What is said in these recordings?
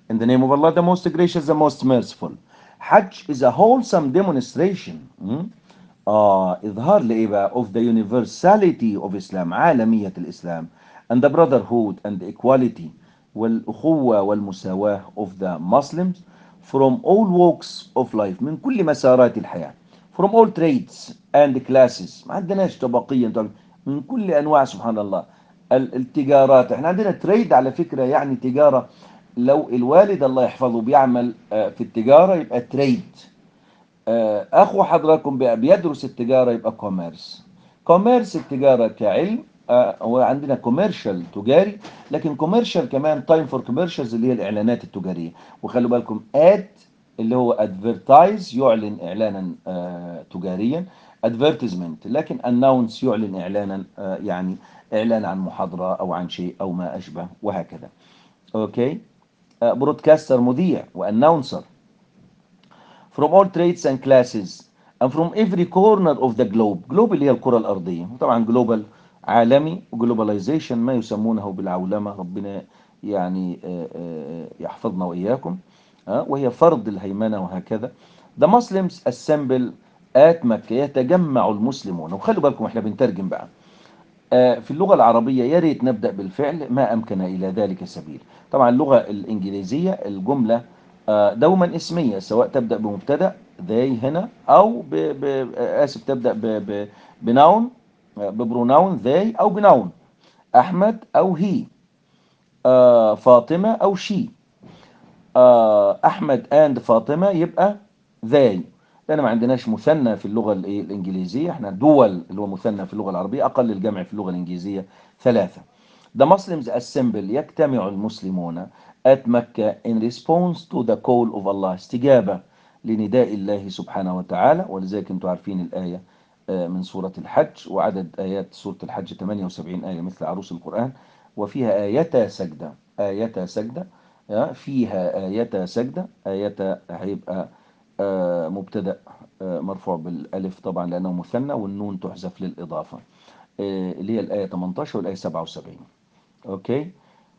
In the name of Allah, the most gracious, the most merciful. Hajj is a wholesome demonstration. hmm? آه إظهار لإيه بقى of the universality of Islam عالمية الإسلام and the brotherhood and the equality والأخوة والمساواة of the Muslims from all walks of life من كل مسارات الحياة from all trades and classes ما عندناش طبقية طبعاً. من كل أنواع سبحان الله ال- التجارات احنا عندنا تريد على فكرة يعني تجارة لو الوالد الله يحفظه بيعمل آه، في التجارة يبقى تريد آه، اخو حضراتكم بقى بيدرس التجاره يبقى كوميرس كوميرس التجاره كعلم آه، هو عندنا كوميرشال تجاري لكن كوميرشال كمان تايم فور كوميرشالز اللي هي الاعلانات التجاريه وخلوا بالكم اد اللي هو ادفرتايز يعلن اعلانا آه، تجاريا ادفرتيزمنت لكن اناونس يعلن اعلانا آه، يعني اعلان عن محاضره او عن شيء او ما اشبه وهكذا اوكي برودكاستر مذيع واناونسر from all trades and classes and from every corner of the globe globe اللي هي الكرة الأرضية طبعا global عالمي globalization ما يسمونه بالعولمة ربنا يعني آه، آه، يحفظنا وإياكم آه، وهي فرض الهيمنة وهكذا the Muslims assemble at مكة يتجمع المسلمون وخلوا بالكم احنا بنترجم بقى آه، في اللغة العربية يا ريت نبدأ بالفعل ما أمكن إلى ذلك سبيل طبعا اللغة الإنجليزية الجملة آه، دوما اسمية سواء تبدأ بمبتدأ they هنا أو ب... ب... آه، آسف تبدأ ب... ب... بناون آه، ببروناون they أو بناون أحمد أو هي آه، فاطمة أو she آه، أحمد and فاطمة يبقى they لأن ما عندناش مثنى في اللغة الإيه الإنجليزية احنا دول اللي هو مثنى في اللغة العربية أقل الجمع في اللغة الإنجليزية ثلاثة The Muslims assemble يجتمع المسلمون at مكة in response to the call of Allah استجابة لنداء الله سبحانه وتعالى ولذلك انتم عارفين الآية آه، من سورة الحج وعدد آيات سورة الحج 78 آية مثل عروس القرآن وفيها آية سجدة آية سجدة آه، فيها آية سجدة آية هيبقى آه، مبتدأ آه، مرفوع بالألف طبعا لأنه مثنى والنون تحذف للإضافة آه، اللي هي الآية 18 والآية 77 أوكي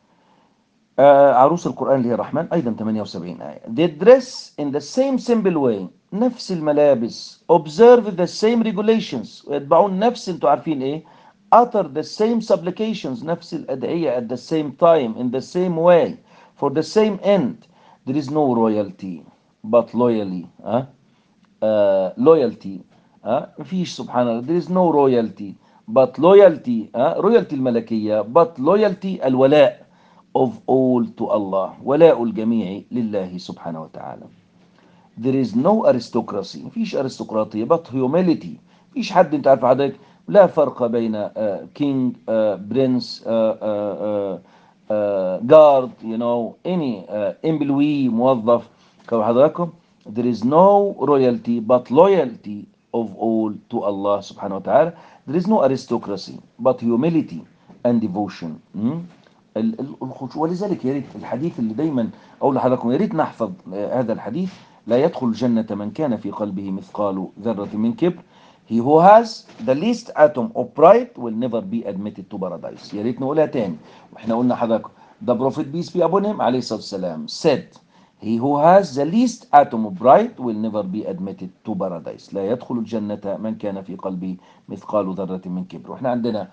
آه، عروس القرآن اللي هي الرحمن أيضا 78 آية they dress in the same simple way نفس الملابس observe the same regulations ويتبعون نفس انتوا عارفين ايه utter the same supplications نفس الأدعية at the same time in the same way for the same end there is no royalty but loyally ها uh, loyalty ها مفيش سبحان الله there is no royalty but loyalty ها royalty الملكية but loyalty الولاء of all to Allah ولاء الجميع لله سبحانه وتعالى there is no aristocracy مفيش ارستقراطية but humility مفيش حد انت عارف حضرتك لا فرق بين uh, king uh, prince uh, uh, uh, uh, guard you know any uh, employee موظف كما حضراتكم there is no royalty but loyalty of all to Allah سبحانه وتعالى there is no aristocracy but humility and devotion م? ال- ال- الخشوع ولذلك يا ريت الحديث اللي دايما اقول لحضراتكم يا ريت نحفظ آه، هذا الحديث لا يدخل الجنة من كان في قلبه مثقال ذرة من كبر He who has the least atom of pride will never be admitted to paradise يا ريت نقولها تاني واحنا قلنا حضراتكم The prophet peace be upon him عليه الصلاة والسلام said He who has the least atom of pride will never be admitted to paradise لا يدخل الجنة من كان في قلبه مثقال ذرة من كبر واحنا عندنا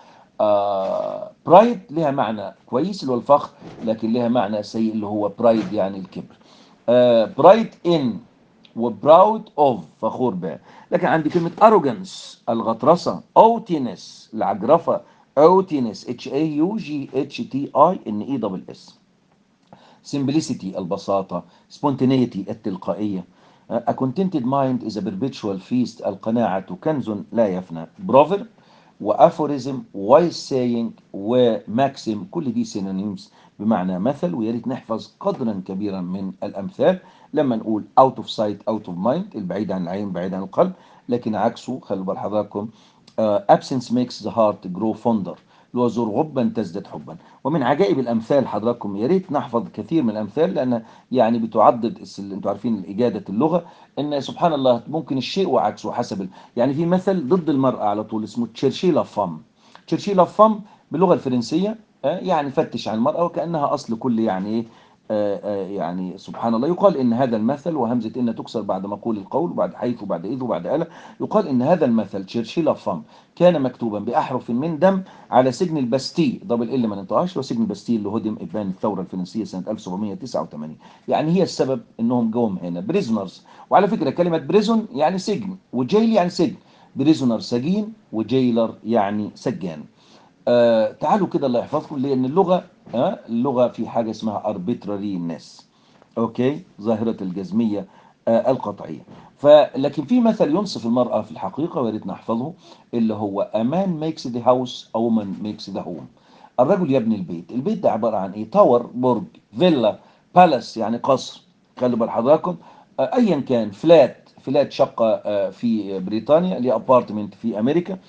برايد لها معنى كويس اللي هو الفخر لكن لها معنى سيء اللي هو برايد يعني الكبر برايد ان وبراود اوف فخور به لكن عندي كلمة arrogance الغطرسة اوتينس العجرفة اوتينس اتش اي يو جي اتش تي اي ان اي دبل اس simplicity البساطة spontaneity التلقائية a contented mind is a perpetual feast القناعة كنز لا يفنى proverb وافوريزم وايز ساينج وماكسيم كل دي سينونيمز بمعنى مثل ويا ريت نحفظ قدرا كبيرا من الامثال لما نقول اوت اوف سايت اوت اوف مايند البعيد عن العين بعيد عن القلب لكن عكسه خلوا بال حضراتكم absence makes the heart grow fonder اللي هو زور غبا تزداد حبا ومن عجائب الامثال حضراتكم يا ريت نحفظ كثير من الامثال لان يعني بتعضد الس- انتوا عارفين اجاده اللغه ان سبحان الله ممكن الشيء وعكسه حسب ال- يعني في مثل ضد المراه على طول اسمه تشرشي لا فام تشرشي لا فام باللغه الفرنسيه آه، يعني فتش عن المراه وكانها اصل كل يعني ايه آه، آه، يعني سبحان الله يقال إن هذا المثل وهمزة إن تكسر بعد مقول القول وبعد حيث وبعد إذ وبعد ألا يقال إن هذا المثل تشرشيلا فم كان مكتوبا بأحرف من دم على سجن البستي دبل ال ما ننطقهاش وسجن البستي اللي هدم إبان الثورة الفرنسية سنة 1789 يعني هي السبب إنهم جوهم هنا بريزونرز وعلى فكرة كلمة بريزون يعني سجن وجيل يعني سجن بريزونر سجين وجيلر يعني سجان آه تعالوا كده الله يحفظكم لان اللغه آه اللغه في حاجه اسمها arbitrariness اوكي ظاهره الجزميه آه القطعيه فلكن في مثل ينصف المراه في الحقيقه ويا ريت نحفظه اللي هو a man makes the house a woman makes the home الرجل يبني البيت البيت ده عباره عن ايه تاور برج فيلا بالاس يعني قصر خلوا بال حضراتكم آه ايا كان فلات فلات شقه آه في بريطانيا اللي ابارتمنت في امريكا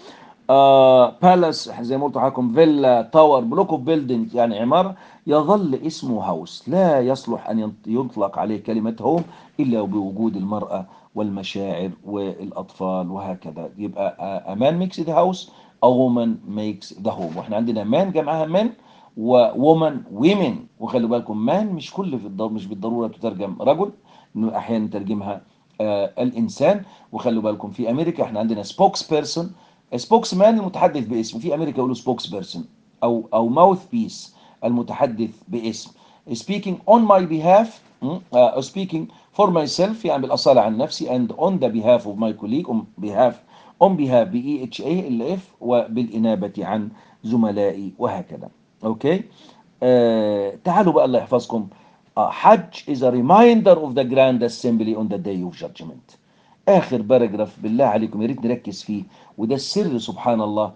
آه بالاس زي ما قلت لحضراتكم فيلا تاور بلوك اوف بيلدينج يعني عماره يظل اسمه هاوس لا يصلح ان ينط- يطلق عليه كلمه هوم الا بوجود المراه والمشاعر والاطفال وهكذا يبقى a man makes the house a woman makes the home واحنا عندنا man جمعها men وومن women وخلوا بالكم مان مش كل في الضر... مش بالضروره تترجم رجل انه احيانا نترجمها آه الانسان وخلوا بالكم في امريكا احنا عندنا سبوكس بيرسون سبوكس مان المتحدث باسم وفي امريكا يقولوا سبوكس بيرسون او او ماوث بيس المتحدث باسم speaking on my behalf م? uh, speaking for myself يعني بالاصاله عن نفسي and on the behalf of my colleague on behalf on behalf ب EHA ال F وبالإنابة عن زملائي وهكذا اوكي آه تعالوا بقى الله يحفظكم آه حج is a reminder of the grand assembly on the day of judgment اخر باراجراف بالله عليكم يا ريت نركز فيه وده السر سبحان الله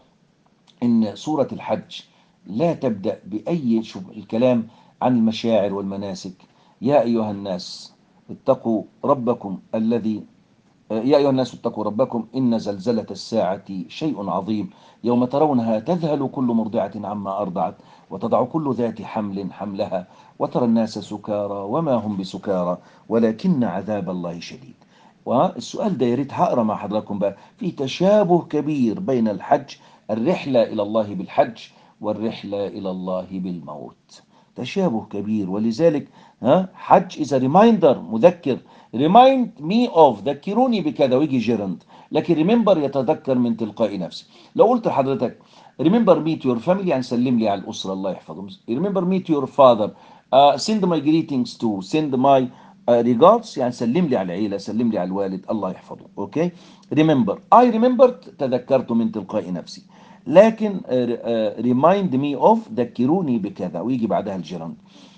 ان سورة الحج لا تبدأ بأي شوف الكلام عن المشاعر والمناسك يا أيها الناس اتقوا ربكم الذي يا أيها الناس اتقوا ربكم إن زلزلة الساعة شيء عظيم يوم ترونها تذهل كل مرضعة عما أرضعت وتضع كل ذات حمل حملها وترى الناس سكارى وما هم بسكارى ولكن عذاب الله شديد والسؤال ده يا ريت هقرا مع حضراتكم بقى في تشابه كبير بين الحج الرحلة إلى الله بالحج والرحلة إلى الله بالموت تشابه كبير ولذلك ها حج is a reminder مذكر remind me of ذكروني بكذا ويجي جيرند لكن remember يتذكر من تلقاء نفسه لو قلت لحضرتك remember me to your family يعني سلم لي على الأسرة الله يحفظهم remember me to your father uh, send my greetings to send my uh, regards يعني سلم لي على العيلة سلم لي على الوالد الله يحفظه اوكي remember I remembered تذكرت من تلقاء نفسي لكن uh, uh, remind me of ذكروني بكذا ويجي بعدها الجيرند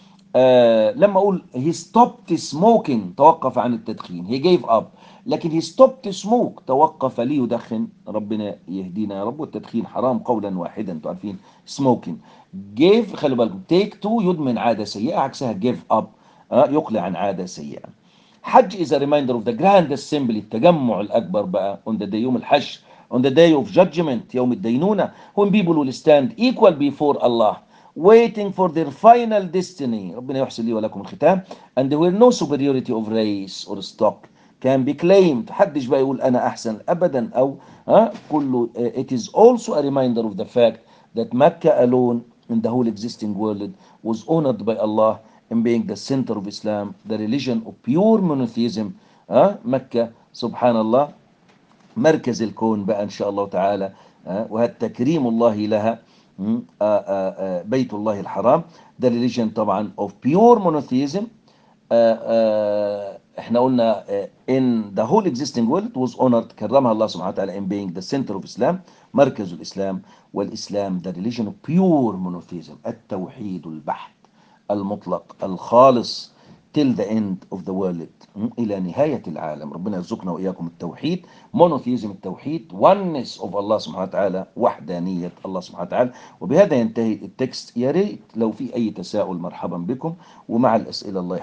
آه لما اقول he stopped smoking توقف عن التدخين he gave up لكن he stopped smoke توقف ليدخن ربنا يهدينا يا رب والتدخين حرام قولا واحدا انتوا عارفين smoking gave خلوا بالكم take to يدمن عادة سيئة عكسها give up آه يقلع عن عادة سيئة حج is a reminder of the grand assembly التجمع الأكبر بقى on the day يوم الحج on the day of judgment يوم الدينونة when people will stand equal before Allah waiting for their final destiny ربنا يحسن لي ولكم الختام and where no superiority of race or stock can be claimed حدش بقى يقول أنا أحسن أبدا أو ها كله it is also a reminder of the fact that Mecca alone in the whole existing world was honored by Allah in being the center of Islam the religion of pure monotheism ها مكة سبحان الله مركز الكون بقى إن شاء الله تعالى ها وهذا تكريم الله لها م? آه آه آه بيت الله الحرام ده religion طبعا of pure monotheism آه آه احنا قلنا آه in the whole existing world was honored كرمها الله سبحانه وتعالى in being the center of Islam مركز الإسلام والإسلام the religion of pure monotheism التوحيد البحت المطلق الخالص till the end of the world م? إلى نهاية العالم ربنا يرزقنا وإياكم التوحيد monotheism التوحيد oneness of الله سبحانه وتعالى وحدانية الله سبحانه وتعالى وبهذا ينتهي التكست يا ريت لو في أي تساؤل مرحبا بكم ومع الأسئلة الله